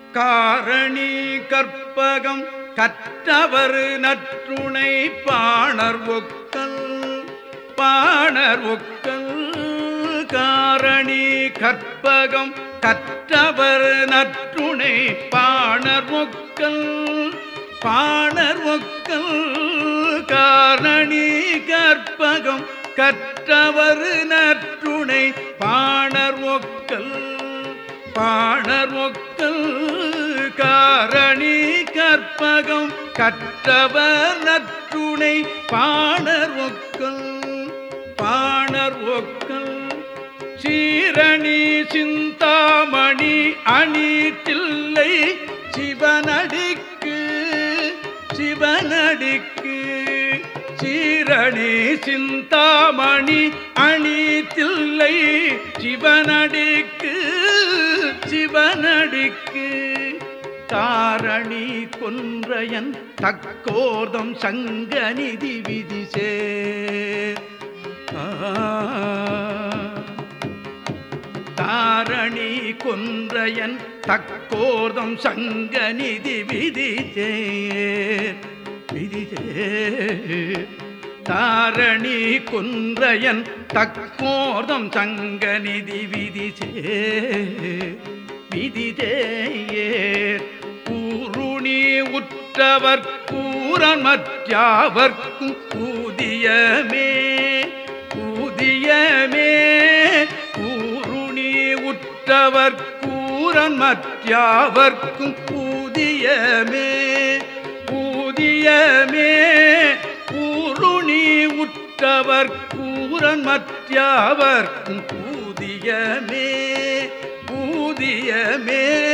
காரணி கற்பகம் கற்றவர் நற்றுணை பாணர் ஒக்கல் பாணர் ஒக்கல் காரணி கற்பகம் கற்றவர் நற்றுணை பாணர் ஒக்கல் பாணர் ஒக்கல் காரணி கற்பகம் கற்றவர் நற்றுணை பாணர் ஒக்கல் பாணர் ஒக்கல் காரணி கற்பகம் கற்றவர் நற்றுணை பாணர் ஒக்கல் பாணர் ஒக்கல் சீரணி சிந்தாமணி அணி தில்லை சிவனடிக்கு சிவனடிக்கு சீரணி சிந்தாமணி அணி தில்லை சிவனடிக்கு சிவனடிக்கு தாரணி கொன்றையன் தக்கோதம் சங்கநிதி விதிசே தாரணி கொன்றையன் தக்கோதம் சங்கநிதி விதிசே விதிசே தாரணி குன்றையன் தக்கோதம் சங்கநிதி விதிசே விதிதேயேர் கூருணி உற்றவர் கூறன் மற்றாவர்க்கும் ஊதியமே ஊதியமே கூருணி உற்றவர் கூறன் மற்றாவர்க்கும் ஊதியமே ஊதியமே கூருணி உற்றவர் கூறன் மற்றாவர்க்கும் ஊதியமே ஊதியமே